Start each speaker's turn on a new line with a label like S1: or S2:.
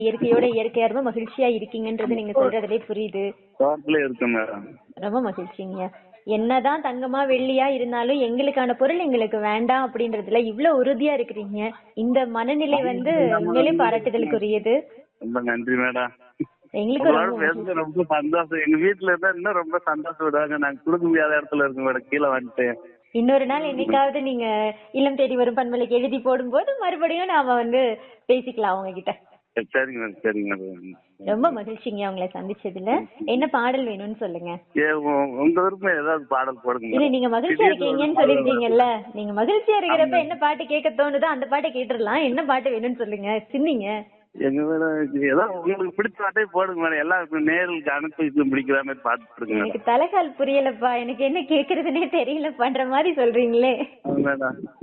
S1: இயற்கையோட இயற்கையா ரொம்ப மகிழ்ச்சியா இருக்கீங்கன்றது நீங்க சொல்றதுலே புரியுது
S2: தோட்டத்திலே இருக்கேன் மேடம்
S1: ரொம்ப மகிழ்ச்சிங்க என்னதான் தங்கமா வெள்ளியா இருந்தாலும் எங்களுக்கான பொருள் எங்களுக்கு வேண்டாம் அப்படின்றதுல இவ்வளவு உறுதியா இருக்கிறீங்க இந்த மனநிலை வந்து உண்மையிலே பாராட்டுதலுக்குரியது
S2: ரொம்ப நன்றி மேடம்
S1: எங்களுக்கு
S2: உங்களோட
S1: ரொம்ப மகிழ்ச்சி.
S2: பேசுறது ரொம்ப சந்தோஷம் எங்க வீட்டுல இருந்தா இன்னும் ரொம்ப சந்தோஷப்படுவாங்க நாங்க கொடுக்க முடியாத இடத்துல இருக்கோம் மேடம் கீழே வந்துட்டேன்
S1: இன்னொரு நாள் என்னைக்காவது நீங்க இல்லம் தேடி வரும் பண்பலைக்கு எழுதி போடும்போது மறுபடியும் நாம வந்து பேசிக்கலாம் அவங்க கிட்ட
S2: சரிங்க மேடம் சரிங்க மேடம்
S1: ரொம்ப மகிழ்ச்சிங்க உங்களை சந்திச்சதுல என்ன பாடல் வேணும்னு சொல்லுங்க
S2: ஏ உ- உங்க விருப்பம் ஏதாவது பாடல் போடுங்க
S1: இல்ல
S2: மேடம்.
S1: நீங்க மகிழ்ச்சியா இருக்கீங்கன்னு சொல்லிருக்கீங்கல்ல நீங்க மகிழ்ச்சியா இருக்கிறப்ப என்ன பாட்டு கேட்க தோணுதோ அந்த பாட்டை கேட்டுடலாம் என்ன பாட்டு வேணும்னு சொல்லுங்க சிந்திங்க
S2: எங்க மேடம் ஏதோ உங்களுக்கு பிடிச்ச பாட்டே போடுங்க மேடம் எல்லாம் நேர்களுக்கு அனுப்பி பிடிக்கிற மாதிரி பாட்டு போடுங்க மேடம்
S1: எனக்கு தலைகால் புரியலப்பா எனக்கு என்ன கேக்குறதுனே தெரியல பண்ற மாதிரி சொல்றீங்களே
S2: ஆ, மேடம்